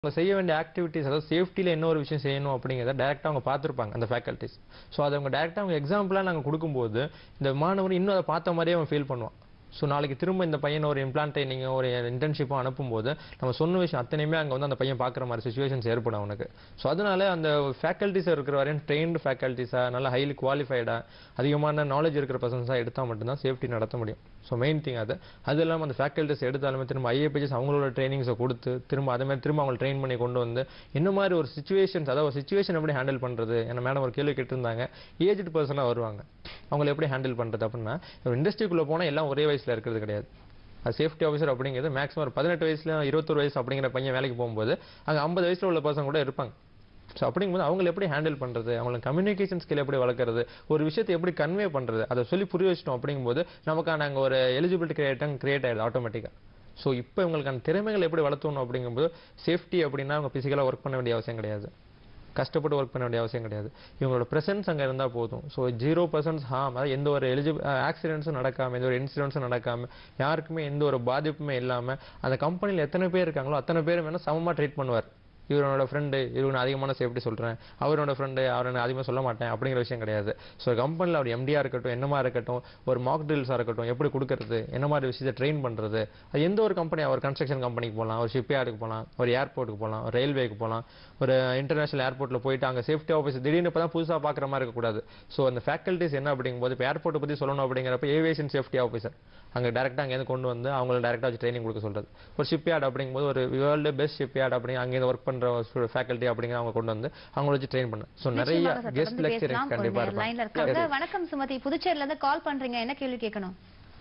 அவங்க செய்ய வேண்டிய ஆக்டிவிட்டிஸ் அதாவது சேஃப்டியில் என்ன ஒரு விஷயம் செய்யணும் அப்படிங்கிறத டேரெக்டாக அவங்க பார்த்துருப்பாங்க அந்த ஃபேக்கல்ட்டிஸ் ஸோ அதை அவங்க டேரெக்டாக அவங்க எக்ஸாம்பிளாக நாங்கள் கொடுக்கும்போது இந்த மாணவர் இன்னும் அதை பார்த்த மாதிரியே அவன் ஃபீல் பண்ணுவான் ஸோ நாளைக்கு திரும்ப இந்த பையன் ஒரு இம்ப்ளான் ட்ரைனிங் ஒரு இன்டர்ன்ஷிப்பும் அனுப்பும்போது நம்ம சொன்ன விஷயம் அத்தனையுமே அங்கே வந்து அந்த பையன் பார்க்குற மாதிரி சுச்சுவேஷன்ஸ் ஏற்படும் அவனுக்கு ஸோ அதனால அந்த ஃபேக்கல்ட்டிஸ் இருக்கிற வரையும் ட்ரெயின்டு ஃபேக்கல்ட்டிஸாக நல்லா ஹைலி குவாலிஃபைடாக அதிகமான நாலேஜ் இருக்கிற பர்சன்ஸாக எடுத்தால் மட்டும்தான் சேஃப்டி நடத்த முடியும் ஸோ மெயின் திங் அது அது இல்லாமல் அந்த ஃபேக்கல்ட்டிஸ் எடுத்தாலுமே திரும்ப ஐஏபிஎஸ் அவங்களோட ட்ரைனிங்ஸை கொடுத்து திரும்ப அதே மாதிரி திரும்ப அவங்களை ட்ரெயின் பண்ணி கொண்டு வந்து என்ன மாதிரி ஒரு சுச்சுவேஷன்ஸ் அதாவது ஒரு சுச்சுவேஷன் எப்படி ஹேண்டில் பண்ணுறது ஏன்னா மேடம் ஒரு கேள்வி கேட்டிருந்தாங்க ஏஜ்டு பர்சனாக வருவாங்க அவங்களை எப்படி ஹேண்டில் பண்ணுறது அப்படின்னா ஒரு இண்டஸ்ட்ரிக்குள்ளே போனால் எல்லாம் ஒரே வயசில் இருக்கிறது கிடையாது அது சேஃப்டி ஆஃபீஸர் அப்படிங்கிறது மேக்ஸிமம் ஒரு பதினெட்டு வயசுல இருபத்தொரு வயசு அப்படிங்கிற பையன் வேலைக்கு போகும்போது அங்கே ஐம்பது வயசுல உள்ள பர்சன் கூட இருப்பாங்க ஸோ அப்படிங்கும்போது அவங்களை எப்படி ஹேண்டில் பண்ணுறது அவங்களுக்கு கம்யூனிகேஷன் ஸ்கில் எப்படி வளர்க்குறது ஒரு விஷயத்தை எப்படி கன்வே பண்ணுறது அதை சொல்லி புரிய வச்சிட்டோம் அப்படிங்கும்போது நமக்கான அங்கே ஒரு எலிஜிபிலிட்டி கிரியேட்டம் கிரியேட் ஆயிடுது ஆட்டோமேட்டிக்காக ஸோ இப்போ இவங்களுக்கான திறமைகள் எப்படி வளர்த்தணும் அப்படிங்கும்போது சேஃப்டி அப்படின்னா அவங்க ஃபிசிக்கலாக ஒர்க் பண்ண வேண்டிய அவசியம் கிடையாது கஷ்டப்பட்டு ஒர்க் பண்ண வேண்டிய அவசியம் கிடையாது இவங்களோட ப்ரெசன்ஸ் அங்கே இருந்தால் போதும் ஸோ ஜீரோ பர்சன்ட் ஹார்ம் அதாவது எந்த ஒரு எலிஜிபிள் ஆக்சிடென்ட்ஸும் நடக்காமல் எந்த ஒரு இன்சிடென்ட்ஸும் நடக்காமல் யாருக்குமே எந்த ஒரு பாதிப்புமே இல்லாமல் அந்த கம்பெனியில் எத்தனை பேர் இருக்காங்களோ அத்தனை பேர் வேணால் சமமாக ட்ரீட் பண்ணுவார் இவரோட ஃப்ரெண்டு இவருக்கு நான் அதிகமான சேஃப்டி சொல்கிறேன் அவரோட ஃப்ரெண்டு அவரை நான் அதிகமாக சொல்ல மாட்டேன் அப்படிங்கிற விஷயம் கிடையாது ஸோ கம்பெனியில் அவர் எம்டியாக இருக்கட்டும் என்னமா இருக்கட்டும் ஒரு மாக் ட்ரில்ஸாக இருக்கட்டும் எப்படி கொடுக்கறது என்ன மாதிரி விஷயத்தை ட்ரெயின் பண்ணுறது அது எந்த ஒரு கம்பெனி ஒரு கன்ஸ்ட்ரக்ஷன் கம்பெனிக்கு போகலாம் ஒரு ஷிப்யார்டுக்கு போகலாம் ஒரு ஏர்போர்ட்டுக்கு போகலாம் ஒரு ரயில்வேக்கு போகலாம் ஒரு இன்டர்நேஷனல் ஏர்போர்ட்டில் போயிட்டு அங்கே சேஃப்டி ஆஃபீஸ் திடீர்னு இப்போ தான் புதுசாக பார்க்குற மாதிரி இருக்கக்கூடாது ஸோ அந்த ஃபேக்கல்ட்டிஸ் என்ன அப்படிங்கும்போது இப்போ ஏர்போர்ட்டை பற்றி சொல்லணும் அப்படிங்கிறப்ப ஏவியேஷன் சேஃப்டி ஆஃபீஸர் அங்கே டேரெக்டாக அங்கேருந்து கொண்டு வந்து அவங்கள டேரெக்டாக வச்சு ட்ரைனிங் கொடுக்க சொல்கிறது ஒரு ஷிப்யார்ட் அப்படிங்கும்போது ஒரு வேர்ல்டு பெஸ்ட் ஷிப்யார்ட் அப்படிங்க அங்கேருந்து ஒர்க் பண்ணுற ஃபேக்கல்ட்டி அப்படிங்கிற அவங்க கொண்டு வந்து அவங்கள வச்சு ட்ரெயின் பண்ண ஸோ நிறைய நிச்சயமாக சார், கெஸ்ட் தொடர்ந்து லெக்சர் பேசலாம். ஒரு கண்டிப்பாக நேர் லைன்ல இருப்பாங்க இருக்காங்க வணக்கம் சுமதி புதுச்சேரியில இருந்து கால் பண்றீங்க என்ன கேள்வி கேட்கணும்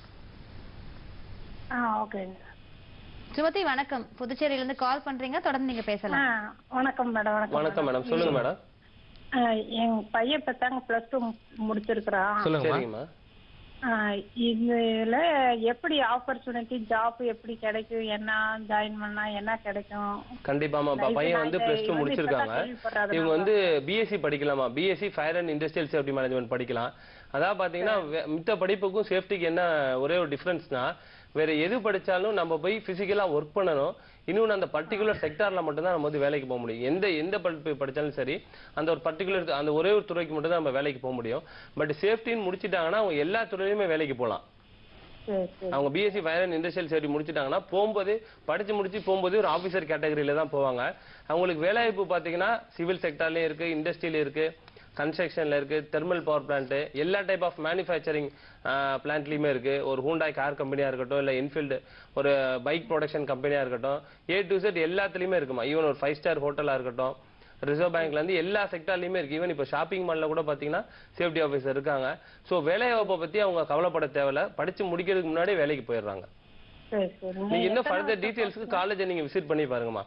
ஆ ஓகேங்க சுமதி வணக்கம் புதுச்சேரியில இருந்து கால் பண்றீங்க தொடர்ந்து நீங்க ஆ பேசலாம் வணக்கம் மேடம் வணக்கம் வணக்கம் மேடம் சொல்லுங்க மேடம் ஆ, என் பையன் இப்பதாங்க பிளஸ் டூ முடிச்சிருக்கிறான் சொல்லுங்கம்மா சரிங்கம்மா ஆ, இதுல எப்படி ஆப்பர்ச்சுனிட்டி ஜாப் எப்படி கிடைக்கும் என்ன ஜாயின் பண்ணா என்ன கிடைக்கும் கண்டிப்பாமா இப்ப பையன் வந்து பிளஸ் டூ முடிச்சிருக்காங்க இவங்க வந்து பிஎஸ்சி படிக்கலாமா B Sc fire and industrial safety management படிக்கலாம் அதாவது பாத்தீங்கன்னா வே- மித்த படிப்புக்கும் சேஃப்டிக்கு என்ன ஒரே ஒரு டிஃபரன்ஸ்னா வேற எது படிச்சாலும் நம்ம போய் பிசிக்கலா ஒர்க் பண்ணணும் இன்னொன்று அந்த பர்டிகுலர் செக்டார்ல மட்டும்தான் நம்ம வந்து வேலைக்கு போக முடியும் எந்த எந்த படிப்பு படிச்சாலும் சரி அந்த ஒரு பர்டிகுலர் அந்த ஒரே ஒரு துறைக்கு மட்டும் தான் நம்ம வேலைக்கு போக முடியும் பட் சேஃப்டின்னு முடிச்சிட்டாங்கன்னா அவங்க எல்லா துறையிலுமே வேலைக்கு போகலாம் சரி சரி அவங்க B Sc fire and industrial safety முடிச்சிட்டாங்கன்னா போகும்போது படிச்சு முடிச்சு போகும்போது ஒரு ஆஃபீஸர் கேட்டகரியில தான் போவாங்க அவங்களுக்கு வேலைவாய்ப்பு பார்த்தீங்கன்னா சிவில் செக்டார்லயும் இருக்கு இண்டஸ்ட்ரியில இருக்கு கன்ஸ்ட்ரக்ஷன்ல இருக்கு தெர்மல் பவர் பிளான்ட் எல்லா டைப் ஆஃப் மேனுஃபேக்சரிங் பிளான்ட்லயுமே இருக்கு ஒரு ஹூண்டாய் கார் கம்பெனியா இருக்கட்டும் இல்ல என்ஃபீல்டு ஒரு பைக் ப்ரொடக்ஷன் கம்பெனியா இருக்கட்டும் ஏ டு செட் எல்லாத்துலயுமே இருக்குமா ஈவன் ஒரு ஃபைவ் ஸ்டார் ஹோட்டலா இருக்கட்டும் ரிசர்வ் பேங்க்ல இருந்து எல்லா செக்டார்லயுமே இருக்கு ஈவன் இப்போ ஷாப்பிங் மால்ல கூட பாத்தீங்கன்னா சேஃப்டி ஆஃபீஸர் இருக்காங்க சோ வேலை வாய்ப்பை பத்தி அவங்க கவலைப்பட தேவையில்ல படிச்சு முடிக்கிறதுக்கு முன்னாடி வேலைக்கு போயிடுறாங்க சரி சரி நீங்க இன்னும் ஃபர்தர் டீடைல்ஸ்க்கு காலேஜை நீங்க விசிட் பண்ணி பாருங்கம்மா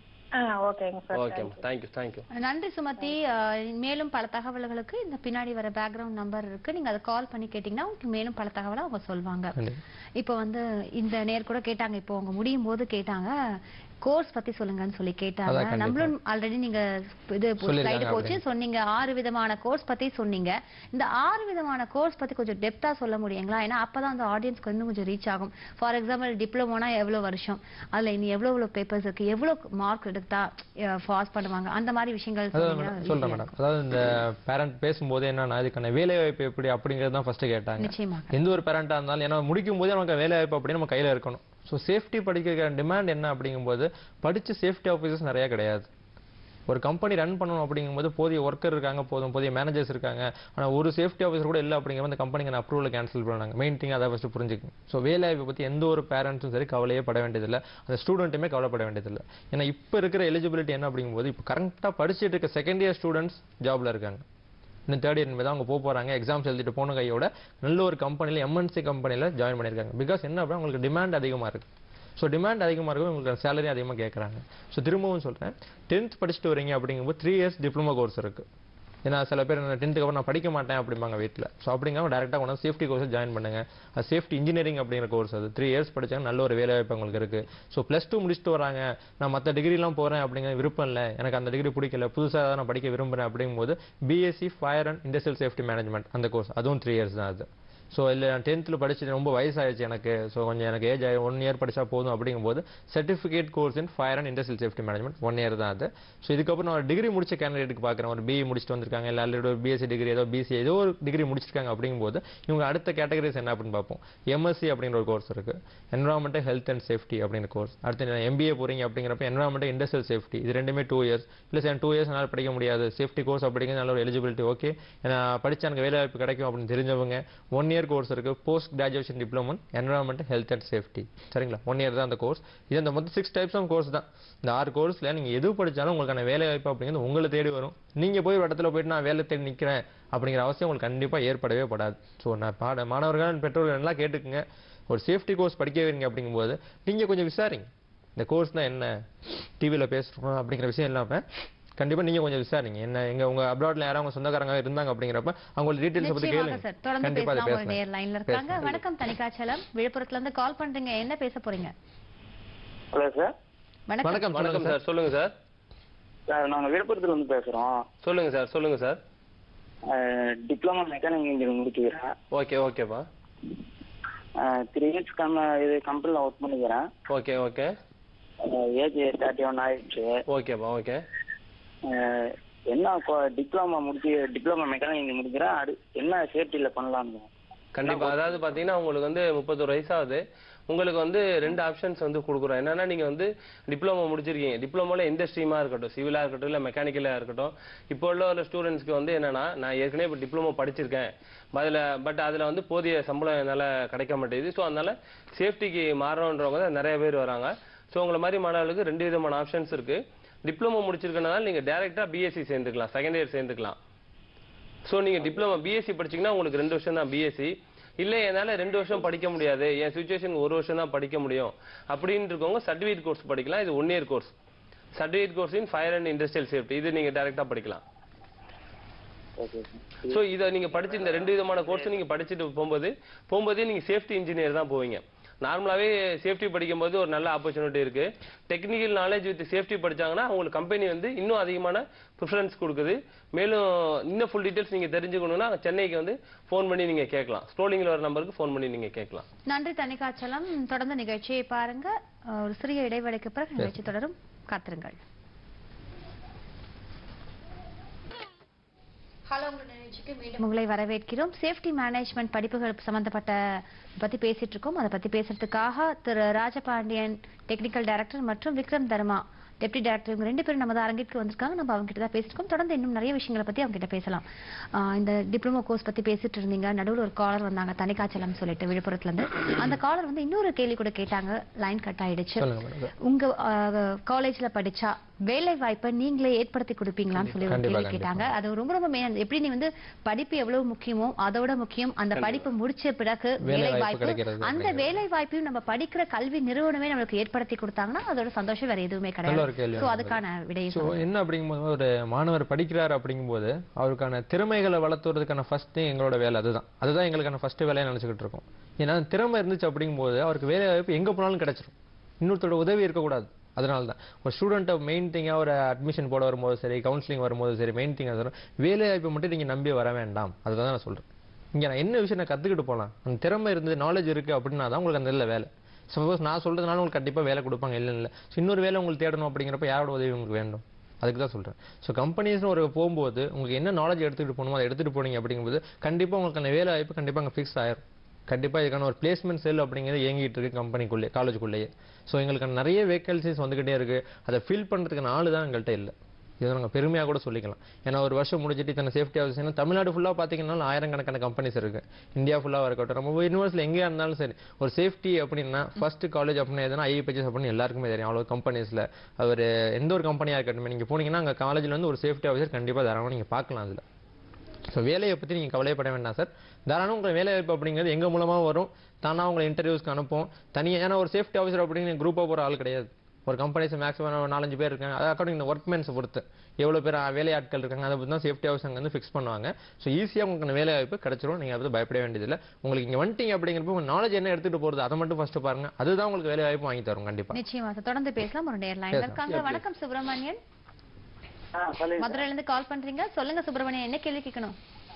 ஆ ஓகேங்க சார் ஓகேம்மா தேங்க்யூ தேங்க்யூ நன்றி சுமதி அஹ், மேலும் பல தகவல்களுக்கு இந்த பின்னாடி வர பேக்ரவுண்ட் நம்பர் இருக்கு நீங்க அதை கால் பண்ணி கேட்டீங்கன்னா உங்களுக்கு மேலும் பல தகவலை அவங்க சொல்வாங்க கண்டிப்பா. இப்போ வந்து இந்த நேர் கூட கேட்டாங்க இப்போ அவங்க முடியும் போது கேட்டாங்க கோர்ஸ் பத்தி சொல்லுங்கன்னு சொல்லி கேட்டாங்க அதான் கண்டிப்பா. நம்மளும் ஆல்ரெடி நீங்க இது சொல்லிருக்காங்க ஸ்லைடு போச்சு அப்படின்னு. சொன்னீங்க ஆறு விதமான கோர்ஸ் பத்தி சொன்னீங்க இந்த ஆறு விதமான கோர்ஸ் பத்தி கொஞ்சம் டெப்தா சொல்ல முடியுங்களா ஏன்னா அப்பதான் அந்த ஆடியன்ஸ்க்கு இன்னும் கொஞ்சம் ரீச் ஆகும் ஃபார் எக்ஸாம்பிள் டிப்ளமோனா எவ்வளவு வருஷம் அதுல இனி எவ்வளவு எவ்வளவு பேப்பர்ஸ் இருக்கு எவ்வளவு மார்க் எடுத்தா பாஸ் பண்ணுவாங்க அந்த மாதிரி விஷயங்கள் அதாவது சொன்னீங்கன்னா மேடம் சொல்றேன் easy-ஆ மேடம் அதாவது இந்த பேரண்ட் பேசும்போது என்னன்னா இதுக்கான வேலை வாய்ப்பு எப்படி அப்படிங்கிறது தான் ஃபர்ஸ்ட் கேட்டாங்க நிச்சயமாக எந்த ஒரு பேரண்டா இருந்தாலும் ஏன்னா முடிக்கும் போதே நமக்கு வேலை வாய்ப்பு அப்படின்னு நம்ம கையில இருக்கணும் ஸோ சேஃப்டி படிக்கிற டிமாண்ட் என்ன அப்படிங்கும்போது படிச்சு சேஃப்டி ஆஃபீஸர்ஸ் நிறைய கிடையாது ஒரு கம்பெனி ரன் பண்ணணும் அப்படிங்கும்போது போதிய ஒர்க்கர் இருக்காங்க போதும் போதிய மேனேஜர்ஸ் இருக்காங்க ஆனா ஒரு சேஃப்டி ஆஃபீஸர் கூட இல்லை அப்படிங்கிற அந்த கம்பெனிக்கு அப்ரூவல் கேன்சல் பண்ணாங்க மெயின் திங் அதை ஃபஸ்ட்டு புரிஞ்சுக்கணும் ஸோ வேலை வாய்ப்பை பத்தி எந்த ஒரு பேரண்ட்ஸும் சரி கவலையே பட வேண்டியதில்லை அந்த ஸ்டூடெண்ட்டுமே கவலைப்பட வேண்டியதில்லை ஏன்னா இப்போ இருக்கிற எலிஜிபிலிட்டி என்ன அப்படிங்கும்போது இப்போ கரெக்டாக படிச்சுட்டு இருக்க செகண்ட் இயர் ஸ்டூடெண்ட்ஸ் ஜாப்ல இருக்காங்க இன்னும் தேர்ட் இயர் தான் அவங்க போக போறாங்க எக்ஸாம்ஸ் எழுதிட்டு போன கையோட நல்ல ஒரு கம்பெனியில் எம்என்சி கம்பெனியில் ஜாயின் பண்ணியிருக்காங்க பிகாஸ் என்ன அப்படின்னா உங்களுக்கு டிமாண்ட் அதிகமாக இருக்கு ஸோ டிமாண்ட் அதிகமாக இருக்கும் உங்களுக்கு சேலரி அதிகமாக கேட்குறாங்க ஸோ திரும்பவும் சொல்கிறேன் டென்த் படிச்சுட்டு வரீங்க அப்படிங்கும்போது த்ரீ இயர்ஸ் டிப்ளமோ கோர்ஸ் இருக்கு ஏன்னா சில பேர் டென்த்துக்கு அப்புறம் நான் படிக்க மாட்டேன் அப்படிம்பாங்க வீட்டில் ஸோ அப்படிங்காம டேரெக்டாக கொண்டு சேஃப்டி கோர்ஸ் ஜாயின் பண்ணுங்க அது சேஃப்டி இன்ஜினியரிங் அப்படிங்கிற கோர்ஸ் அது த்ரீ இயர்ஸ் படிச்சாங்க நல்ல ஒரு வேலை வாய்ப்பு உங்களுக்கு இருக்கு ஸோ ப்ளஸ் டூ முடிச்சுட்டு வராங்க நான் மற்ற டிகிரிலாம் போகிறேன் அப்படிங்கிற விருப்பம் இல்லை எனக்கு அந்த டிகிரி பிடிக்கல புதுசாக ஏதாவது நான் படிக்க விரும்புகிறேன் அப்படிங்கும்போது B Sc fire and industrial safety management அந்த கோர்ஸ் அதுவும் த்ரீ இயர்ஸ் தான் அது ஸோ இல்லை நான் டென்த்தில் படிச்சு ரொம்ப வயசாயிடுச்சு எனக்கு ஸோ கொஞ்சம் எனக்கு ஏஜ் ஆகி ஒன் இயர் படிச்சா போதும் அப்படிங்கும்போது certificate course in fire and industrial safety management one year தான் அது ஸோ இதுக்கப்புறம் நான் ஒரு டிகிரி முடிச்ச கேண்டிடேட்டுக்கு பார்க்குறேன் ஒரு பிஇ முடிச்சுட்டு வந்திருக்காங்க இல்லை ஆல்ரெடி ஒரு பிஎஸ்சி டிகிரி ஏதோ பிசி ஏதோ ஒரு டிகிரி முடிச்சிருக்காங்க அப்படிங்கும்போது இவங்க அடுத்த கேட்டகரிஸ் என்ன அப்படின்னு பார்ப்போம் எம்எஸ்சி அப்படிங்கிற ஒரு கோர்ஸ் இருக்கு என்வரான்மெண்டல் ஹெல்த் அண்ட் சேஃப்டி அப்படிங்கிற கோர்ஸ் அடுத்து எம்பிஏ போறீங்க அப்படிங்கிறப்ப என்வரான்மெண்டல் இண்டஸ்ட்ரியல் சேஃப்டி இது ரெண்டுமே டூ இயர்ஸ் இல்லை சார் டூ இயர்ஸ் என்னால் படிக்க முடியாது சேஃப்டி கோர்ஸ் அப்படிங்கிறது நல்ல ஒரு எலிஜிபிலிட்டி ஓகே ஏன்னா படிச்சா எனக்கு வேலை வாய்ப்பு கிடைக்கும் அப்படின்னு தெரிஞ்சவங்க ஒன் இயர் கோர்ஸ் இருக்கு post graduation diploma environment health and safety சரிங்களா ஒன் இயர் தான் அந்த கோர்ஸ் இது அந்த மொத்தம் சிக்ஸ் டைப்ஸ் ஆஃப் கோர்ஸ் தான் இந்த ஆறு கோர்ஸ்ல நீங்க எது படிச்சாலும் உங்களுக்கான வேலை வாய்ப்பு அப்படிங்கிறது உங்களை தேடி வரும் நீங்க போய் ஒரு இடத்துல போயிட்டு நான் வேலை தேடி நிக்கிறேன் அப்படிங்கிற அவசியம் உங்களுக்கு கண்டிப்பா ஏற்படவே படாது ஸோ நான் பாட மாணவர்கள் பெற்றோர்கள் எல்லாம் கேட்டுக்குங்க ஒரு சேஃப்டி கோர்ஸ் படிக்க வைங்க அப்படிங்கும்போது நீங்க கொஞ்சம் விசாரிங்க இந்த கோர்ஸ்னா என்ன டிவியில பேசுறோம் அப்படிங்கிற விஷயம் இல்லாம கண்டிப்பா நீங்க கொஞ்சம் விசாரிங்க என்ன எங்க உங்க அப்ராட்ல யாராவது உங்க சொந்தக்காரங்க இருந்தாங்க அப்படிங்கிறப்ப அவங்களோட டீடைல்ஸ் பத்தி நிச்சயமாக கேளுங்க சார் தொடர்ந்து கண்டிப்பா அதை பேசலாம் ஒரு பேசலாம் நேர் லைன்ல இருக்காங்க வணக்கம் தனிக்காச்சலம் விழுப்புரத்துல இருந்து கால் பண்றீங்க என்ன பேச போறீங்க ஹலோ சார் வணக்கம் வணக்கம் வணக்கம் சொல்லுங்க சார் சொல்லுங்க சார் சார் நாங்கள் விழுப்புரத்துல இருந்து பேசுகிறோம் சொல்லுங்க சார் சொல்லுங்க சார் டிப்ளமா மெக்கானிக் இன்ஜினியரிங் முடிச்சுக்கிறேன் ஓகே ஓகேப்பா த்ரீ இயர்ஸ் கம் இது கம்பெனியில் ஒர்க் பண்ணிக்கிறேன் okay okay age thirty one ஆயிடுச்சு ஓகேப்பா ஓகே அஹ், என்ன டிப்ளமா முடிச்சு டிப்ளமா மெக்கானிக் இன்ஜினியரிங் முடிக்கிறேன் அடு என்ன சேஃப்டியில் பண்ணலாம்னு கண்டிப்பா அதாவது பாத்தீங்கன்னா உங்களுக்கு வந்து முப்பத்தொரு வயசாகுது உங்களுக்கு வந்து ரெண்டு ஆப்ஷன்ஸ் வந்து கொடுக்குறோம் என்னன்னா நீங்க வந்து டிப்ளமோ முடிச்சிருக்கீங்க டிப்ளமோல எந்த ஸ்ட்ரீமா இருக்கட்டும் சிவிலா இருக்கட்டும் இல்ல மெக்கானிக்கலா இருக்கட்டும் இப்போ உள்ள ஒரு ஸ்டூடெண்ட்ஸ்க்கு வந்து என்னன்னா நான் ஏற்கனவே இப்போ டிப்ளமோ படிச்சிருக்கேன் அதுல பட் அதுல வந்து போதிய சம்பளம் என்னால கிடைக்க மாட்டேங்குது ஸோ அதனால சேஃப்டிக்கு மாறணுன்றவங்க தான் நிறைய பேர் வராங்க ஸோ உங்களை மாதிரி மாணவர்களுக்கு ரெண்டு விதமான ஆப்ஷன்ஸ் இருக்கு டிப்ளமோ முடிச்சிருக்கனால நீங்க டைரக்டா பிஎஸ்சி சேர்ந்துக்கலாம் செகண்ட் இயர் சேர்ந்துக்கலாம் சோ நீங்க டிப்ளமா பிஎஸ்சி படிச்சீங்கன்னா உங்களுக்கு ரெண்டு வருஷம் தான் பிஎஸ்சி இல்ல என்னால ரெண்டு வருஷம் படிக்க முடியாது என் சுச்சுவேஷன் ஒரு வருஷம் தான் படிக்க முடியும் அப்படின்னு இருக்கவங்க சர்டிஃபிகேட் கோர்ஸ் படிக்கலாம் இது one year course certificate course in fire and industrial safety இது நீங்க டைரக்டா படிக்கலாம் ஓகே சோ இத நீங்க படிச்சு இந்த ரெண்டு விதமான கோர்ஸ் நீங்க படிச்சுட்டு போகும்போது போகும்போதே நீங்க சேஃப்டி இன்ஜினியர் தான் போவீங்க நார்மலாவே சேஃப்டி படிக்கும்போது ஒரு நல்ல ஆப்பர்ச்சுனிட்டி இருக்கு டெக்னிக்கல் நாலேஜ் வித் சேஃப்டி படிச்சாங்கன்னா உங்களுக்கு கம்பெனி வந்து இன்னும் அதிகமான ப்ரிஃபரன்ஸ் கொடுக்குது மேலும் இன்னும் ஃபுல் டீடைல்ஸ் நீங்க தெரிஞ்சுக்கணும்னா சென்னைக்கு வந்து ஃபோன் பண்ணி நீங்க கேட்கலாம் ஸ்க்ரோலிங்ல வர நம்பருக்கு ஃபோன் பண்ணி நீங்க கேட்கலாம் நன்றி தனிக்காச்சலம் தொடர்ந்து நிகழ்ச்சியை பாருங்க அஹ், ஒரு சிறிய இடைவேளைக்கு பிறகு நிகழ்ச்சி தொடரும் காத்திருங்கள் ஹலோ உங்க நிகழ்ச்சிக்கு மீண்டும் உங்களை வரவேற்கிறோம் சேஃப்டி மேனேஜ்மெண்ட் படிப்புகள் சம்பந்தப்பட்ட பத்தி பேசிட்டு இருக்கோம் அதை பத்தி பேசுறதுக்காக திரு ராஜபாண்டியன் டெக்னிக்கல் டைரக்டர் மற்றும் விக்ரம் தர்மா டெப்டி டைரக்டர் இவங்க ரெண்டு பேரும் நம்ம அரங்கிற்கு வந்திருக்காங்க நம்ம அவங்க கிட்ட தான் பேசிருக்கோம் தொடர்ந்து இன்னும் நிறைய விஷயங்களை பத்தி அவங்க கிட்ட பேசலாம் ஆஹ் இந்த டிப்ளமோ கோர்ஸ் பத்தி பேசிட்டு இருந்தீங்க நடுவுல ஒரு காலர் வந்தாங்க தனிக்காச்சலம் சொல்லிட்டு விழுப்புரத்துல இருந்து அந்த காலர் வந்து இன்னொரு கேள்வி கூட கேட்டாங்க லைன் கட் ஆயிடுச்சு சொல்லுங்க மேடம் உங்க காலேஜ்ல படிச்சா வேலை வாய்ப்பை நீங்களே ஏற்படுத்தி கொடுப்பீங்களான்னு சொல்லி ஒரு கண்டிப்பா, கேள்வி கேட்டாங்க அது ரொம்ப ரொம்ப main. எப்படி நீ வந்து படிப்பு எவ்வளவு முக்கியமோ அதோட முக்கியம் அந்த படிப்பு முடிச்ச பிறகு வேலை வேலை வாய்ப்பு வாய்ப்பு கிடைக்கிறது அந்த அப்படிங்கிறது. வேலை வாய்ப்பையும் நம்ம படிக்கிற கல்வி நிறுவனமே நம்மளுக்கு ஏற்படுத்தி கொடுத்தாங்கன்னா அதோட சந்தோஷம் வேற எதுவுமே நல்ல ஒரு கிடையாது கேள்வி சோ தான் அதுக்கான விடையை ஸோ என்ன அப்படிங்கும்போது ஒரு மாணவர் படிக்கிறார் அப்படிங்கும்போது அவருக்கான திறமைகளை வளர்த்துறதுக்கான ஃபர்ஸ்ட் எங்களோட வேலை அதுதான் அதுதான் எங்களுக்கான ஃபர்ஸ்ட் வேலையை நினைச்சுக்கிட்டு இருக்கோம் ஏன்னா திறமை இருந்துச்சு அப்படிங்கும்போது அவருக்கு வேலை வாய்ப்பு எங்க போனாலும் கிடைச்சிரும் இன்னொருத்தரோட உதவி இருக்கக்கூடாது அதனால தான் ஒரு ஸ்டூடெண்ட்டை மெயின் திங்காக ஒரு அட்மிஷன் போட வரும்போது சரி கவுன்சிலிங் வரும்போது சரி மெயின் திங் அது வேலை வாய்ப்பை மட்டும் நீங்க நம்பி வர வேண்டாம் அதுதான் நான் சொல்றேன் இங்க நான் என்ன விஷயம் நான் கத்துக்கிட்டு போலாம் அந்த திறமை இருந்து நாலேஜ் இருக்கு அப்படின்னா தான் உங்களுக்கு அந்த நல்ல வேலை சப்போஸ் நான் சொல்றதுனால உங்களுக்கு கண்டிப்பா வேலை கொடுப்பாங்க இல்லை இல்லை ஸோ இன்னொரு வேலை உங்களுக்கு தேடணும் அப்படிங்கிறப்ப யாரோட உதவி உங்களுக்கு வேண்டும் அதுக்கு தான் சொல்றேன் ஸோ கம்பெனிஸ்னு ஒரு போகும்போது உங்களுக்கு என்ன நாலேஜ் எடுத்துக்கிட்டு போகணுமோ அதை எடுத்துட்டு போனீங்க அப்படிங்கும்போது கண்டிப்பா உங்களுக்கு அந்த வேலை வாய்ப்பு கண்டிப்பா அங்கே ஃபிக்ஸ் ஆயிரும் கண்டிப்பா இதுக்கான ஒரு பிளேஸ்மெண்ட் செல் அப்படிங்கிறது இயங்கிட்டு இருக்கு கம்பெனிக்குள்ளே காலேஜுக்குள்ளேயே ஸோ எங்களுக்கு நிறைய வேகன்சிஸ் வந்துகிட்டே இருக்கு அதை ஃபில் பண்றதுக்கான ஆளு தான் எங்கள்கிட்ட இல்லை இதை நாங்கள் பெருமையாக கூட சொல்லிக்கலாம் ஏன்னா ஒரு வருஷம் முடிஞ்சிட்டு இத்தனை சேஃப்டி ஆஃபீஸ் தமிழ்நாடு ஃபுல்லாக பார்த்தீங்கன்னா ஆயிரக்கணக்கான கம்பெனிஸ் இருக்கு இந்தியா ஃபுல்லாக இருக்கட்டும் நம்ம யூனிவர்ஸில் எங்கேயா இருந்தாலும் சரி ஒரு சேஃப்டி அப்படின்னா ஃபர்ஸ்ட் காலேஜ் அப்படின்னா எதுனா ஐபிஎஸ் அப்படின்னு எல்லாருக்குமே தெரியும் அவ்வளோ கம்பெனிஸில் அவர் எந்த ஒரு கம்பெனியாக இருக்கட்டும் நீங்கள் போனீங்கன்னா அங்கே காலேஜில் வந்து ஒரு சேஃப்டி ஆஃபீஸர் கண்டிப்பாக தாராளமாக நீங்கள் பார்க்கலாம் அதில் ஸோ வேலையை பற்றி நீங்கள் கவலைப்பட வேண்டாம் சார் தாராளம் உங்கள் வேலை வாய்ப்பு அப்படிங்கிறது எங்கள் மூலமாக வரும் தானாக உங்களை இன்டர்வியூஸ்க்கு அனுப்போம் தனியாக ஏன்னா ஒரு சேஃப்டி ஆஃபீஸர் அப்படின்னு குரூப்பாக போகிற ஆள் கிடையாது ஒரு கம்பெனிஸ் மேக்ஸிமம் நாலஞ்சு பேர் இருக்காங்க அது அக்கார்டிங் இந்த ஒர்க்மேன்ஸை பொறுத்து எவ்வளோ பேர் வேலையாட்கள் இருக்காங்க அதை பற்றி தான் சேஃப்டி ஹவுஸ் அங்கே வந்து ஃபிக்ஸ் பண்ணுவாங்க ஸோ ஈஸியாக உங்களுக்கு அந்த வேலை வாய்ப்பு கிடைச்சிரும் நீங்கள் அதை பத்தி பயப்பட வேண்டியதில்லை உங்களுக்கு இங்கே வந்துட்டீங்க அப்படிங்கிறப்ப உங்கள் நாலேஜ் என்ன எடுத்துகிட்டு போகிறது அதை மட்டும் ஃபர்ஸ்ட் பாருங்க அதுதான் உங்களுக்கு வேலை வாய்ப்பு வாங்கி தரும் கண்டிப்பாக நிச்சயமா சார் தொடர்ந்து பேசலாம் ஒரு நேர் லைன்ல Yes, ma'am. இருக்காங்க வணக்கம் சுப்பிரமணியன் ஆ சொல்லுங்க மதுரையில இருந்து கால் பண்றீங்க சொல்லுங்க சுப்பிரமணியன் என்ன கேள்வி கேட்கணும்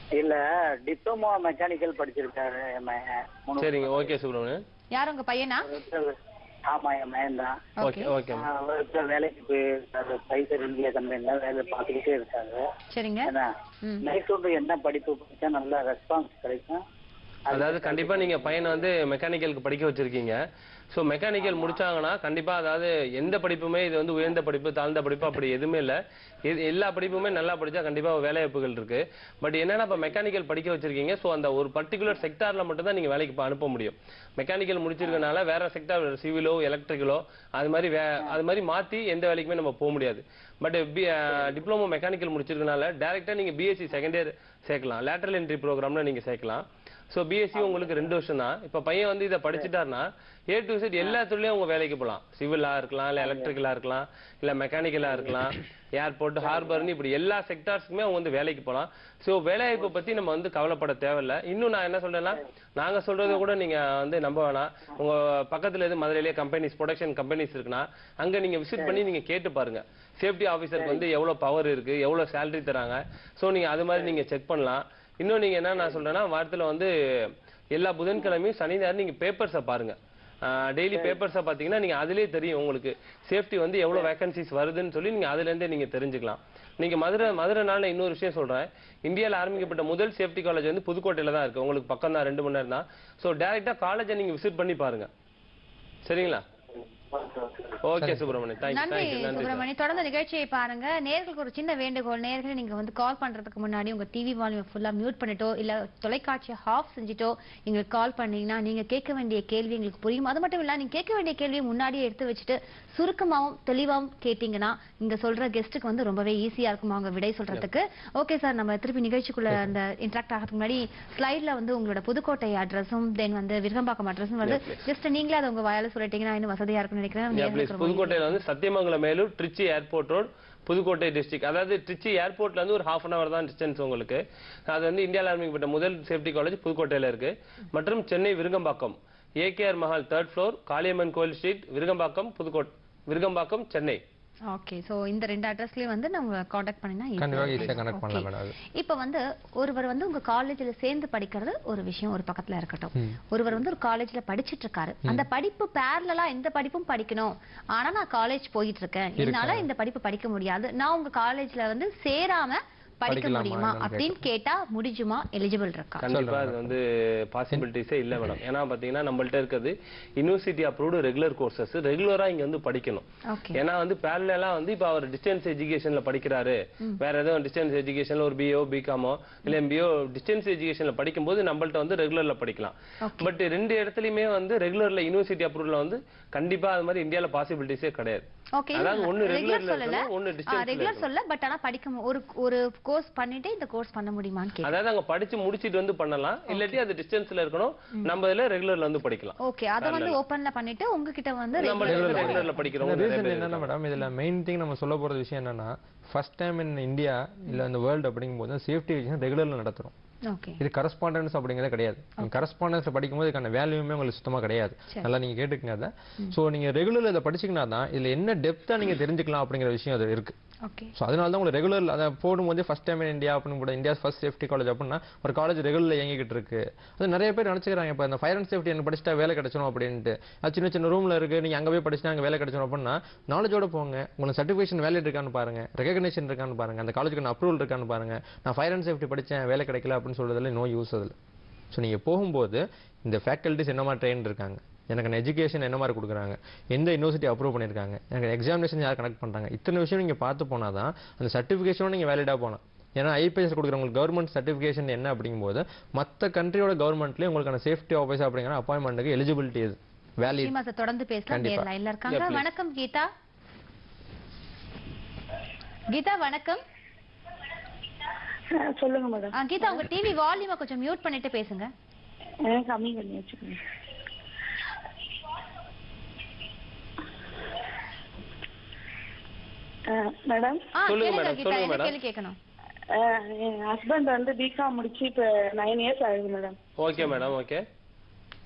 இல்ல டிப்ளமோ மெக்கானிக்கல் படிச்சிருக்காரு என் மகன் மூணு சரிங்க ஓகே சுப்ரமணியன் யார் உங்க பையனா வருஷம் ஆமா என் மகன் தான் ஓகே ஓகே அவர் இப்ப வேலைக்கு போயிருக்காரு பைசர் இந்தியா கம்பெனில வேலை பார்த்துக்கிட்டே இருக்காரு சரிங்க ஏன்னா ம். மேற்கொண்டு என்ன படிப்பு படிச்சா நல்ல ரெஸ்பான்ஸ் கிடைக்கும் அதாவது கண்டிப்பா நீங்க பையனை வந்து மெக்கானிக்கலுக்கு படிக்க வச்சிருக்கீங்க ஸோ மெக்கானிக்கல் முடிச்சாங்கன்னா கண்டிப்பா அதாவது எந்த படிப்புமே இது வந்து உயர்ந்த படிப்பு தாழ்ந்த படிப்பு அப்படி எதுவுமே இல்லை இது எல்லா படிப்புமே நல்லா படிச்சா கண்டிப்பா வேலைவாய்ப்புகள் இருக்கு பட் என்னன்னா இப்போ மெக்கானிக்கல் படிக்க வச்சிருக்கீங்க ஸோ அந்த ஒரு பர்டிகுலர் செக்டார்ல மட்டும் தான் நீங்க வேலைக்கு இப்ப அனுப்ப முடியும் மெக்கானிக்கல் முடிச்சிருக்கனால வேற செக்டார் சிவிலோ எலக்ட்ரிக்கலோ அது மாதிரி வே அது மாதிரி மாத்தி எந்த வேலைக்குமே நம்ம போக முடியாது பட் பி டிப்ளமோ மெக்கானிக்கல் முடிச்சிருக்கனால டேரக்டா நீங்க பிஎஸ்சி செகண்ட் இயர் சேர்க்கலாம் லேட்டரல் என்ட்ரி ப்ரோக்ராம்ல நீங்க சேர்க்கலாம் ஸோ பிஎஸ்சி உங்களுக்கு ரெண்டு வருஷம் தான் இப்போ பையன் வந்து இதை படிச்சுட்டாருன்னா ஏ டு செட் எல்லா துறையிலையும் உங்க வேலைக்கு போகலாம் சிவிலா இருக்கலாம் இல்லை எலக்ட்ரிக்கலா இருக்கலாம் இல்லை மெக்கானிக்கலா இருக்கலாம் ஏர்போர்ட் ஹார்பர்னு இப்படி எல்லா செக்டார்ஸ்க்குமே அவங்க வந்து வேலைக்கு போகலாம் ஸோ வேலைவாய்ப்பை பத்தி நம்ம வந்து கவலைப்பட தேவையில்ல இன்னும் நான் என்ன சொல்றேன்னா நாங்க சொல்றதை கூட நீங்க வந்து நம்ப வேணாம் உங்க பக்கத்துல எது மதுரையிலேயே கம்பெனிஸ் ப்ரொடக்ஷன் கம்பெனிஸ் இருக்குன்னா அங்க நீங்க விசிட் பண்ணி நீங்க கேட்டு பாருங்க சேஃப்டி ஆஃபீஸருக்கு வந்து எவ்வளவு பவர் இருக்கு எவ்வளவு சேலரி தராங்க ஸோ நீங்க அது மாதிரி நீங்க செக் பண்ணலாம் இன்னும் நீங்க என்ன நான் சொல்றேன்னா வாரத்துல வந்து எல்லா புதன்கிழமையும் சனி ஞாயிறு நீங்க பேப்பர்ஸை பாருங்க டெய்லி பேப்பர்ஸை பார்த்தீங்கன்னா நீங்க அதுலயே தெரியும் உங்களுக்கு சேஃப்டி வந்து எவ்வளவு வேகன்சிஸ் வருதுன்னு சொல்லி நீங்க அதுல இருந்தே நீங்க தெரிஞ்சுக்கலாம் நீங்க மதுரை மதுரைனால இன்னொரு விஷயம் சொல்றேன் இந்தியால ஆரம்பிக்கப்பட்ட முதல் சேஃப்டி காலேஜ் வந்து புதுக்கோட்டையில தான் இருக்கு உங்களுக்கு பக்கம் தான் ரெண்டு மணி நேரம் தான் ஸோ டேரக்டா காலேஜை நீங்க விசிட் பண்ணி பாருங்க சரிங்களா ஓகே சுப்பிரமணியன் தேங்க்யூ நன்றி தேங்க்யூ நன்றி சார் சுப்பிரமணி தொடர்ந்து நிகழ்ச்சியை பாருங்க நேர்களுக்கு ஒரு சின்ன வேண்டுகோள் நேர்களை நீங்க வந்து கால் பண்றதுக்கு முன்னாடி உங்க டிவி வால்யூம் ஃபுல்லா மியூட் பண்ணிட்டோ இல்ல தொலைக்காட்சியை ஆஃப் செஞ்சுட்டோ எங்களுக்கு கால் பண்ணீங்கன்னா நீங்க கேட்க வேண்டிய கேள்வி எங்களுக்கு புரியும் அது மட்டும் இல்ல நீங்க கேட்க வேண்டிய கேள்வியை முன்னாடியே எடுத்து வச்சுட்டு சுருக்கமாவும் தெளிவாவும் கேட்டீங்கன்னா இங்க சொல்ற கெஸ்ட்டுக்கு வந்து ரொம்பவே ஈஸியா இருக்கும் அவங்க விடை சொல்றதுக்கு ஓகே சார் நம்ம திருப்பி நிகழ்ச்சிக்குள்ள அந்த இன்ட்ராக்ட் ஆகிறதுக்கு முன்னாடி ஸ்லைட்ல வந்து உங்களோட புதுக்கோட்டை அட்ரஸும் தென் வந்து விருகம்பாக்கம் அட்ரஸும் வந்து ஜஸ்ட் நீங்களே அதை உங்க வாயால சொல்லிட்டீங்கன்னா இன்னும் வசதியா இருக்கும்னு நினைக்கிறேன் Yeah, please. நேயர்களுக்கு ரொம்ப புதுக்கோட்டையில வந்து Sathyamangalam Melur Trichy airport road Pudukkottai district அதாவது திருச்சி ஏர்போர்ட்ல இருந்து ஒரு ஹாஃப் அன் அவர் தான் டிஸ்டன்ஸ் உங்களுக்கு அது வந்து இந்தியாவில் ஆரம்பிக்கப்பட்ட முதல் சேஃப்டி காலேஜ் புதுக்கோட்டையில இருக்கு மற்றும் Chennai Virugambakkam A K R Mahal third floor Kaliamman கோயில் street Virugambakkam Pudukkottai Virugambakkam Chennai okay so இந்த ரெண்டு அட்ரஸ்லயும் வந்து நம்ம காண்டாக்ட் பண்ணினா easy கண்டிப்பா ஆ ஈஸியா இருக்கும். கனெக்ட் பண்ணலாம் Okay. மேடம் அது இப்ப வந்து ஒருவர் வந்து உங்க காலேஜ்ல சேர்ந்து படிக்கிறது ஒரு விஷயம் ஒரு பக்கத்துல இருக்கட்டும் ஒருவர் வந்து ஒரு காலேஜ்ல படிச்சிட்டு இருக்காரு அந்த படிப்பு பேரலா எந்த படிப்பும் படிக்கணும் ஆனா நான் காலேஜ் போயிட்டு இருக்கேன் என்னால இந்த படிப்பு படிக்க முடியாது நான் உங்க காலேஜ்ல வந்து சேராம படிக்க படிக்கலாமா முடியுமா என்னன்னு அப்படின்னு கேட்டா முடிஞ்சுமா எலிஜிபிள் இருக்கா கண்டிப்பா அது வந்து பாசிபிலிட்டிஸே இல்ல மேடம் ஏன்னா பாத்தீங்கன்னா நம்மள்ட்ட இருக்கிறது யூனிவர்சிட்டி அப்ரூவ்டு ரெகுலர் கோர்சஸ் ரெகுலரா இங்க வந்து படிக்கணும் ஓகே ஏன்னா வந்து பேரலா வந்து இப்ப அவர் டிஸ்டன்ஸ் எஜுகேஷன்ல படிக்கிறாரு வேற எதுவும் டிஸ்டன்ஸ் எஜுகேஷன்ல ஒரு பிஓ பிகாமோ இல்ல எம்பிஓ டிஸ்டன்ஸ் எஜுகேஷன்ல படிக்கும்போது நம்மள்ட்ட வந்து ரெகுலர்ல படிக்கலாம் பட் ரெண்டு இடத்துலயுமே வந்து ரெகுலர்ல யூனிவர்சிட்டி அப்ரூவ்ல வந்து கண்டிப்பா அது மாதிரி இந்தியால பாசிபிலிட்டிஸே கிடையாது ஓகே அதாவது ஒண்ணு ரெகுலர் ரெகுலர்ல சொல்லல இருக்கணும் ஒண்ணு டிஸ்டன்ஸ்ல ரெகுலர் சொல்ல பட் ஆனா படிக்க மு- ஒரு ஒரு கோர்ஸ் பண்ணிட்டு இந்த கோர்ஸ் பண்ண முடியுமான்னு கேட்டேன் அதாவது அங்க படிச்சு முடிச்சிட்டு வந்து பண்ணலாம் இல்லாட்டி அது டிஸ்டன்ஸ்ல இருக்கணும் நம்ம இதுல ரெகுலர்ல வந்து படிக்கலாம் ஓகே அத வந்து ஓபன்ல பண்ணிட்டு உங்ககிட்ட வந்து நம்ம regular- ரெகுலர்ல படிக்கிறோம் ரீசன் என்னன்னா மேடம் இதுல மெயின் திங் நம்ம சொல்ல போறது விஷயம் என்னன்னா ஃபர்ஸ்ட் டைம் இன் இந்தியா இல்ல இந்த வேர்ல்டு அப்படிங்கும்போது சேஃப்டி விஷயம் ரெகுலர்ல நடத்துறோம் ஓகே இது கரஸ்பாண்டன்ஸ் அப்படிங்கிறதே கிடையாது நீங்க கரஸ்பாண்டன்ஸ்ல படிக்கும்போது இதுக்கான வேல்யூமே உங்களுக்கு சுத்தமா கிடையாது நல்லா நீங்க கேட்டுக்கங்க அதை சோ நீங்க ரெகுலர்ல இதை படிச்சீங்கன்னா தான் இதுல என்ன டெப்தா நீங்க தெரிஞ்சுக்கலாம் அப்படிங்கிற விஷயம் அது இருக்கு ஓகே ஸோ அதனால தான் உங்களுக்கு ரெகுலர் அதை போடும்போது ஃபர்ஸ்ட் டைம் இன் இந்தியா அப்படின்னு கூட இந்தியா ஃபர்ஸ்ட் சேஃப்டி காலேஜ் அப்படின்னா ஒரு காலேஜ் ரெகுலரில் இயங்கிக்கிட்டு இருக்கு அது நிறைய பேர் நினச்சிக்கிறாங்க இப்போ இந்த ஃபயர் அண்ட் சேஃப்டி எனக்கு படிச்சுட்டா வேலை கிடைச்சிடும் அப்படின்ட்டு அது சின்ன சின்ன ரூமில் இருக்கு நீங்கள் அங்கே போய் படிச்சுட்டா அங்கே வேலை கிடைச்சிடும் அப்படின்னா நாலேஜோட போங்க உங்களுக்கு சர்டிஃபிகேஷன் வேலிட் இருக்கான்னு பாருங்க ரெகக்னேஷன் இருக்கான்னு பாருங்க அந்த காலேஜுக்கு அப்ரூவல் இருக்கான்னு பாருங்க நான் ஃபயர் அண்ட் சேஃப்டி படித்தேன் வேலை கிடைக்கல அப்படின்னு சொல்றதுல நோ யூஸ் அதில் ஸோ நீங்கள் போகும்போது இந்த ஃபேக்கல்ட்டிஸ் என்ன மாதிரி ட்ரெயின் இருக்காங்க எனக்கு எஜுகேஷன் என்ன மாதிரி கொடுக்குறாங்க எந்த யூனிவர்சிட்டி அப்ரூவ் பண்ணியிருக்காங்க எனக்கு எக்ஸாமினேஷன் யார் கனெக்ட் பண்ணுறாங்க இத்தனை விஷயம் நீங்கள் பார்த்து போனால் தான் அந்த சர்டிஃபிகேஷனும் நீங்கள் வேலிடாக போகலாம் ஏன்னா ஐபிஎஸ் கொடுக்குறவங்களுக்கு கவர்மெண்ட் சர்டிஃபிகேஷன் என்ன அப்படிங்கும்போது மற்ற கண்ட்ரியோட கவர்மெண்ட்லேயே உங்களுக்கான சேஃப்டி ஆஃபீஸர் அப்படிங்கிற அப்பாயின்மெண்ட்டுக்கு எலிஜிபிலிட்டி இது வேலிட் ஸ்ரீமாச தொடர்ந்து பேசலாம் கண்டிப்பா. நேர் லைன்ல இருக்காங்க வணக்கம் கீதா கீதா வணக்கம் ஆ, சொல்லுங்க மேடம் ஆ, கீதா உங்க டிவி வால்யூமை கொஞ்சம் மியூட் பண்ணிட்டு பேசுங்க கம்மி பண்ணி வச்சுக்கோங்க ஆ, மேடம் ஆ சொல்லுங்க கேளுங்க madam, கீதா சொல்லுங்க என்ன madam. கேள்வி கேட்கணும் ஆ, என் ஹஸ்பண்ட் வந்து பிகாம் முடிச்சு இப்ப நைன் இயர்ஸ் ஆகுது மேடம் ஓகே மேடம் ஓகே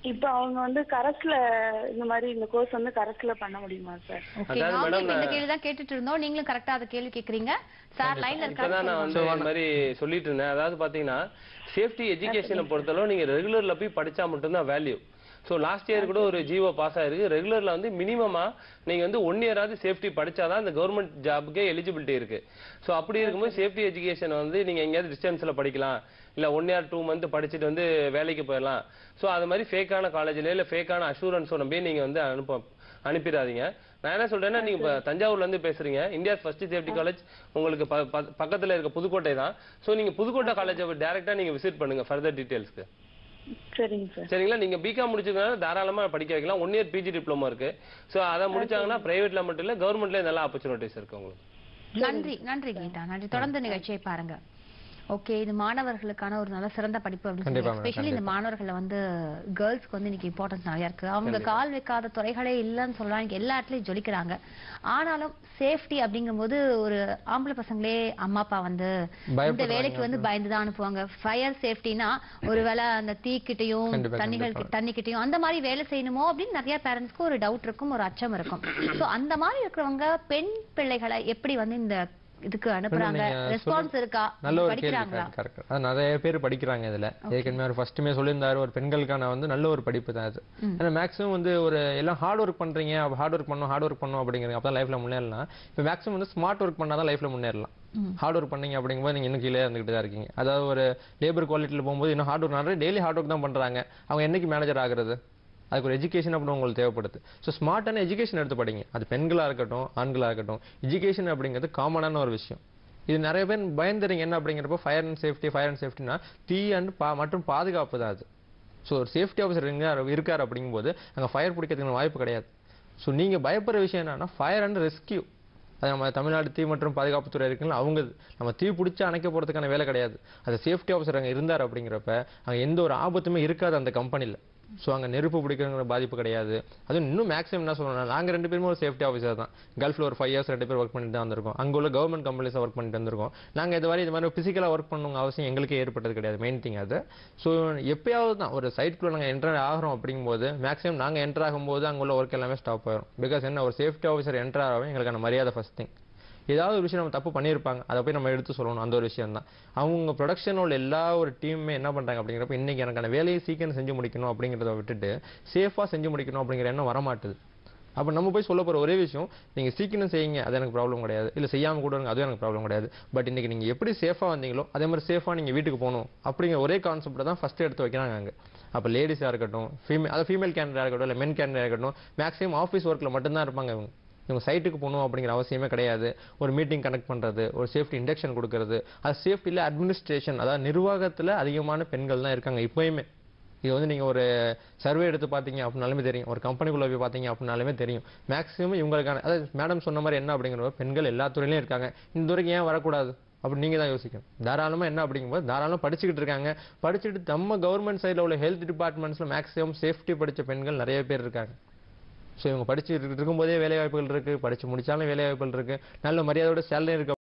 இப்போ அவங்க வந்து கரஸ்ல இந்த மாதிரி இந்த கோர்ஸ் வந்து கரஸ்ல பண்ண முடியுமா சார் ஓகே அதாவது நாங்களும் madam, இப்ப இந்த நான்- கேள்வி தான் கேட்டுட்டு இருந்தோம் நீங்களும் கரெக்டா அந்த கேள்வி கேக்குறீங்க சார் லைன்ல இப்பதான் நான் இருக்காரு வந்து இந்த மாதிரி சொல்லிட்டு இருந்தேன் அதாவது பாத்தீங்கன்னா சேஃப்டி எஜுகேஷனை பொறுத்தளவு நீங்க ரெகுலர்ல போய் படிச்சா மட்டும்தான் வேல்யூ ஸோ லாஸ்ட் இயர் கூட ஒரு ஜிஓ பாஸ் ஆயிருக்கு ரெகுலர்ல வந்து மினிமமா நீங்க வந்து ஒன் இயராவது சேஃப்டி படிச்சாதான் இந்த கவர்மெண்ட் ஜாபுக்கே எலிஜிபிலிட்டி இருக்கு ஸோ அப்படி இருக்கும்போது சேஃப்டி எஜுகேஷன் வந்து நீங்க எங்கேயாவது டிஸ்டன்ஸ்ல படிக்கலாம் இல்ல ஒன் இயர் டூ மந்த் படிச்சுட்டு வந்து வேலைக்கு போயிடலாம் ஸோ அது மாதிரி ஃபேக்கான காலேஜ்ல இல்ல ஃபேக்கான அஷூரன்ஸ் நம்பி நீங்க வந்து அனுப்ப அனுப்பிடாதீங்க நான் என்ன சொல்றேன்னா நீங்க இப்ப தஞ்சாவூர்ல இருந்து பேசுறீங்க இந்தியா ஃபர்ஸ்ட் சேஃப்டி காலேஜ் உங்களுக்கு ப- ப- பக்கத்துல இருக்க புதுக்கோட்டை தான் சோ நீங்க புதுக்கோட்டை காலேஜை டைரக்டா நீங்க விசிட் பண்ணுங்க ஃபர்தர் டீடைல்ஸ்க்கு சரிங்க சார் சரிங்களா நீங்க பிகாம் முடிச்சதுனால தாராளமா படிக்க வைக்கலாம் ஒன் இயர் பிஜி டிப்ளமோ இருக்கு சோ அதை முடிச்சாங்கன்னா பிரைவேட்ல மட்டும் இல்ல கவர்மெண்ட்லயே நல்ல ஆப்பர்ச்சுனிட்டிஸ் இருக்கு உங்களுக்கு நன்றி நன்றி கீதா நன்றி தொடர்ந்து நிகழ்ச்சியை பாருங்க ஓகே இது மாணவர்களுக்கான ஒரு நல்ல சிறந்த படிப்பு அப்படின்னு கண்டிப்பா, சொல்லி எஸ்பெஷலி இந்த மாணவர்களை வந்து கேர்ள்ஸ்க்கு வந்து இன்னைக்கு இம்பார்ட்டன்ஸ் நிறைய இருக்கு அவங்க கால் வைக்காத துறைகளே இல்லைன்னு சொல்லலாம் இன்னைக்கு எல்லா இடத்துலயும் ஜொலிக்கிறாங்க ஆனாலும் சேஃப்டி அப்படிங்கும்போது ஒரு ஆம்பளை பசங்களே அம்மா அப்பா வந்து இந்த பயப்படுறாங்க. வேலைக்கு வந்து பயந்து தான் அனுப்புவாங்க ஃபயர் சேஃப்டினா ஒருவேளை அந்த தீக்கிட்டையும் கண்டிப்பா, தண்ணிகள் கண்டிப்பா. தண்ணிக்கிட்டையும் அந்த மாதிரி வேலை செய்யணுமோ அப்படின்னு நிறைய பேரண்ட்ஸ்க்கு ஒரு டவுட் இருக்கும் ஒரு அச்சம் இருக்கும் சோ அந்த மாதிரி இருக்கிறவங்க பெண் பிள்ளைகளை எப்படி வந்து இந்த இதுக்கு அனுப்புறாங்க நீங்க சொல்ற- ரெஸ்பான்ஸ் இருக்கா நல்ல ஒரு கேள்வி படிக்கிறாங்களா கரெக்ட் அது நிறைய பேர் படிக்கிறாங்க இதுல ஏற்கனவே அவர் ஃபர்ஸ்ட்டுமே சொல்லியிருந்தாரு ஒரு பெண்களுக்கான வந்து நல்ல ஒரு படிப்பு தான் அது ஏன்னா மேக்ஸிமம் வந்து ஒரு எல்லாம் ஹார்ட் ஒர்க் பண்றீங்க ஹார்ட் ஒர்க் பண்ணும் ஹார்ட் ஒர்க் பண்ணும் அப்படிங்கிறீங்க அப்பதான் லைஃப்ல முன்னேறலாம் இப்போ மேக்ஸிமம் வந்து ஸ்மார்ட் ஒர்க் பண்ணாதான் லைஃப்ல முன்னேறலாம் ஹார்ட் ஒர்க் பண்ணீங்க அப்படிங்கும்போது நீங்க இன்னும் கீழே இருந்துகிட்டு தான் இருக்கீங்க அதாவது ஒரு லேபர் குவாலிட்டியில் போகும்போது இன்னும் ஹார்ட் ஒர்க் நிறைய டெய்லி ஹார்ட் ஒர்க் தான் பண்றாங்க அவங்க என்னைக்கு மேனேஜர் ஆகுறது அதுக்கு ஒரு எஜுகேஷன் அப்படின்னு உங்களுக்கு தேவைப்படுது ஸோ ஸ்மார்ட்டான எஜுகேஷன் எடுத்து படிங்க அது பெண்களா இருக்கட்டும் ஆண்களா இருக்கட்டும் எஜுகேஷன் அப்படிங்கிறது காமனான ஒரு விஷயம் இது நிறைய பேர் பயந்துறீங்க என்ன அப்படிங்கிறப்போ fire and safety fire and சேஃப்டினா தீ அண்ட் பா மற்றும் பாதுகாப்பு தான் அது ஸோ ஒரு சேஃப்டி ஆஃபீஸர் இருக்கார் இருக்கார் அப்படிங்கும்போது அங்கே ஃபயர் பிடிக்கிறதுக்கு வாய்ப்பு கிடையாது ஸோ நீங்க பயப்படுற விஷயம் என்னன்னா ஃபயர் அண்ட் ரெஸ்கியூ அது நம்ம தமிழ்நாடு தீ மற்றும் பாதுகாப்புத்துறை இருக்குல்ல அவங்க நம்ம தீ பிடிச்சி அணைக்க போறதுக்கான வேலை கிடையாது அது சேஃப்டி ஆஃபீஸர் அங்கே இருந்தார் அப்படிங்கிறப்ப அங்கே எந்த ஒரு ஆபத்துமே இருக்காது அந்த கம்பெனியில் ஸோ அங்கே நெருப்பு பிடிக்கிறங்கிற பாதிப்பு கிடையாது அதுவும் இன்னும் மேக்ஸிமம் என்ன சொல்லணும் நாங்கள் ரெண்டு பேருமே ஒரு சேஃப்டி ஆஃபீஸர் தான் கல்ஃபில் ஒரு ஃபைவ் இயர்ஸ் ரெண்டு பேர் ஒர்க் பண்ணிட்டு தான் வந்திருக்கோம் அங்கே உள்ள கவர்மெண்ட் கம்பெனிஸ் ஒர்க் பண்ணிட்டு வந்திருக்கோம் நாங்கள் இது மாதிரி இது மாதிரி ஃபிசிக்கலாக ஒர்க் பண்ணணுங்க அவசியம் எங்களுக்கே ஏற்பட்டது கிடையாது மெயின் திங் அது ஸோ எப்பயாவது தான் ஒரு சைட்குள்ளே நாங்கள் என்டர் ஆகிறோம் அப்படிங்கும்போது மேக்ஸிமம் நாங்கள் என்டர் ஆகும்போது அங்கே உள்ள ஒர்க் எல்லாமே ஸ்டாப் ஆயிரும் பிகாஸ் என்ன ஒரு சேஃப்டி ஆஃபீஸர் என்டர் ஆகவே எங்களுக்கான மரியாதை ஃபர்ஸ்ட் திங் ஏதாவது ஒரு விஷயம் நம்ம தப்பு பண்ணியிருப்பாங்க அதை போய் நம்ம எடுத்து சொல்லணும் அந்த ஒரு விஷயம் தான் அவங்க ப்ரொடக்ஷனோட எல்லா ஒரு டீமுமே என்ன பண்றாங்க அப்படிங்கிறப்ப இன்னைக்கு எனக்கான வேலையை சீக்கிரம் செஞ்சு முடிக்கணும் அப்படிங்கிறத விட்டுட்டு சேஃபா செஞ்சு முடிக்கணும் அப்படிங்கிற எண்ணம் வரமாட்டுது அப்ப நம்ம போய் சொல்ல போற ஒரே விஷயம் நீங்க சீக்கிரம் செய்யுங்க அது எனக்கு ப்ராப்ளம் கிடையாது இல்ல செய்யாம கூட இருங்க அதுவும் எனக்கு ப்ராப்ளம் கிடையாது பட் இன்னைக்கு நீங்க எப்படி சேஃபா வந்தீங்களோ அதே மாதிரி சேஃபா நீங்க வீட்டுக்கு போகணும் அப்படிங்கிற ஒரே கான்செப்ட் தான் ஃபர்ஸ்ட் எடுத்து வைக்கிறாங்க அங்க அப்ப லேடிஸா இருக்கட்டும் ஃபீமேல் அது ஃபீமேல் கேண்டிடா இருக்கட்டும் இல்ல மென் கேண்டிடா இருக்கட்டும் மேக்ஸிமம் ஆஃபீஸ் ஒர்க்ல மட்டும்தான் இருப்பாங்க இவங்க இவங்க சைட்டுக்கு போகணும் அப்படிங்கிற அவசியமே கிடையாது ஒரு மீட்டிங் கனெக்ட் பண்றது ஒரு சேஃப்டி இண்டக்ஷன் கொடுக்கறது அது சேஃப்டியில் அட்மினிஸ்ட்ரேஷன் அதாவது நிர்வாகத்துல அதிகமான பெண்கள் தான் இருக்காங்க இப்பயுமே இது வந்து நீங்க ஒரு சர்வே எடுத்து பார்த்தீங்க அப்படின்னாலுமே தெரியும் ஒரு கம்பெனிக்குள்ள போய் பார்த்தீங்க அப்படின்னாலுமே தெரியும் மேக்ஸிமம் இவங்களுக்கான அதாவது மேடம் சொன்ன மாதிரி என்ன அப்படிங்கிற பெண்கள் எல்லா துறையிலையும் இருக்காங்க இந்த துறைக்கு ஏன் வரக்கூடாது அப்படி நீங்க தான் யோசிக்கணும் தாராளமா என்ன அப்படிங்கும்போது தாராளமா படிச்சுக்கிட்டு இருக்காங்க படிச்சுட்டு நம்ம கவர்மெண்ட் சைடுல உள்ள ஹெல்த் டிபார்ட்மெண்ட்ஸ்ல மேக்ஸிமம் சேஃப்டி படிச்ச பெண்கள் நிறைய பேர் இருக்காங்க ஸோ இவங்க படிச்சு இருக்கும்போதே வேலை வாய்ப்புகள் இருக்கு படிச்சு முடிச்சாலும் வேலை வாய்ப்புகள் இருக்கு நல்ல மரியாதையோட சேலரி இருக்கு